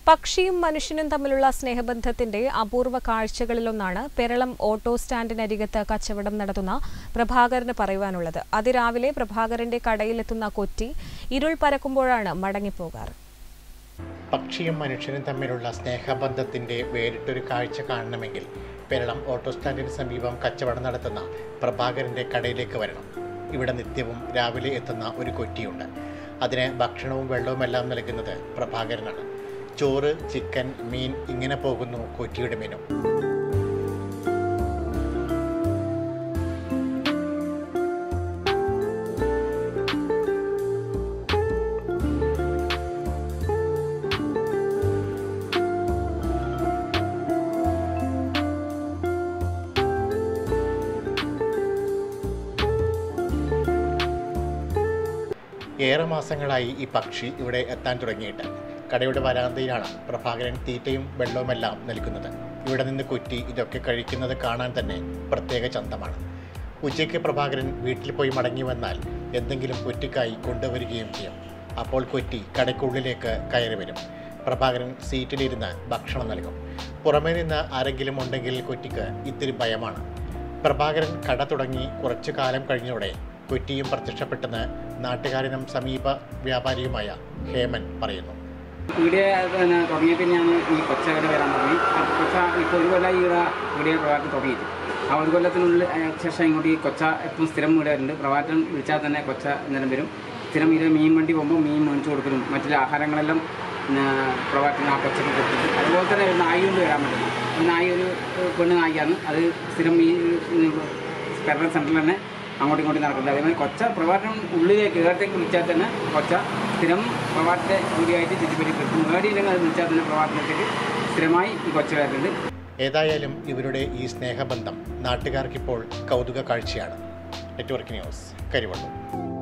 പക്ഷിയും മനുഷ്യനും തമ്മിലുള്ള സ്നേഹബന്ധത്തിന്റെ അപൂർവ കാഴ്ചകളിലൊന്നാണ് പെരളം ഓട്ടോ സ്റ്റാൻഡിനരികത്ത് കച്ചവടം നടത്തുന്ന പ്രഭാകരന് പറയുവാനുള്ളത് അതിരാവിലെ പ്രഭാകരന്റെ കടയിലെത്തുന്ന കൊറ്റി ഇരുൾ പരക്കുമ്പോഴാണ് മടങ്ങിപ്പോകാറ് പക്ഷിയും മനുഷ്യനും തമ്മിലുള്ള സ്നേഹബന്ധത്തിൻ്റെ വേറിട്ടൊരു കാഴ്ച കാണണമെങ്കിൽ പെരളം ഓട്ടോ സ്റ്റാൻഡിന് സമീപം കച്ചവടം നടത്തുന്ന പ്രഭാകരൻ്റെ കടയിലേക്ക് വരണം ഇവിടെ നിത്യവും രാവിലെ എത്തുന്ന ഒരു കൊറ്റിയുണ്ട് അതിന് ഭക്ഷണവും വെള്ളവുമെല്ലാം നൽകുന്നത് പ്രഭാകരനാണ് ചോറ് ചിക്കൻ മീൻ ഇങ്ങനെ പോകുന്നു കൊറ്റിയുടെ മെനു ഏറെ മാസങ്ങളായി ഈ പക്ഷി ഇവിടെ എത്താൻ തുടങ്ങിയിട്ട് കടയുടെ വരാന്തയിലാണ് പ്രഭാകരൻ തീറ്റയും വെള്ളവുമെല്ലാം നൽകുന്നത് ഇവിടെ നിന്ന് കുറ്റി ഇതൊക്കെ കഴിക്കുന്നത് കാണാൻ തന്നെ പ്രത്യേക ചന്തമാണ് ഉച്ചയ്ക്ക് പ്രഭാകരൻ വീട്ടിൽ പോയി മടങ്ങി വന്നാൽ എന്തെങ്കിലും കുറ്റിക്കായി കൊണ്ടുവരികയും ചെയ്യും അപ്പോൾ കൊറ്റി കടയ്ക്കുള്ളിലേക്ക് കയറി വരും പ്രഭാകരൻ സീറ്റിലിരുന്ന് ഭക്ഷണം നൽകും പുറമേ നിന്ന് ആരെങ്കിലും ഉണ്ടെങ്കിൽ കൊറ്റിക്ക് ഇത്തിരി ഭയമാണ് പ്രഭാകരൻ കട തുടങ്ങി കുറച്ചു കാലം കഴിഞ്ഞതോടെ കുറ്റിയും പ്രത്യക്ഷപ്പെട്ടെന്ന് നാട്ടുകാരനും സമീപ വ്യാപാരിയുമായ ഹേമൻ പറയുന്നു ഇവിടെ പിന്നെ തുടങ്ങിയ പിന്നെയാണ് ഈ കൊച്ചകട വരാൻ തുടങ്ങി ആ കൊച്ച ഇപ്പോൾ ഒരു കൊല്ലം ഈ ഇവിടെ പ്രഭാകരൻ തുടങ്ങിയിട്ട് ആ ഒരു കൊല്ലത്തിനുള്ളിൽ അതിന് ശേഷം ഇങ്ങോട്ട് ഈ കൊച്ച എപ്പോഴും സ്ഥിരം ഇവിടെ വരുന്നുണ്ട് പ്രഭാകരൻ വിളിച്ചാൽ തന്നെ കൊച്ച നേരം വരും സ്ഥിരം ഇത് മീൻ വണ്ടി പോകുമ്പോൾ മീൻ മേടിച്ചു കൊടുക്കലും മറ്റുള്ള ആഹാരങ്ങളെല്ലാം പിന്നെ പ്രഭാകരൻ ആ കൊച്ചക്ക് കൊടുത്തിട്ട് അതുപോലെ തന്നെ ഒരു നായി കൊണ്ട് വരാൻ പറ്റുന്നു ഒരു നായി ഒരു പെണ്ണ് നായിക്കാണ് അത് സ്ഥിരം ഈ പെരൽ സെൻറ്ററിൽ തന്നെ അങ്ങോട്ടും ഇങ്ങോട്ടും നടക്കുന്നത് അതേമാതിരി കൊച്ച പ്രഭാകരൻ ഉള്ളിലേക്ക് ഏടത്തേക്ക് വിളിച്ചാൽ തന്നെ കൊച്ച സ്ഥിരം പ്രഭാതത്തെ കൂടിയായിട്ട് ചുറ്റിപ്പറ്റി കിട്ടും മേടിയില്ലെങ്കിൽ അത് വിളിച്ചാൽ തന്നെ പ്രഭാതത്തിലേക്ക് സ്ഥിരമായി ഈ കൊച്ച വരുന്നുണ്ട് ഏതായാലും ഇവരുടെ ഈ സ്നേഹബന്ധം നാട്ടുകാർക്കിപ്പോൾ കൗതുക കാഴ്ചയാണ് നെറ്റ്വർക്ക് ന്യൂസ് കരിവള്ളൂർ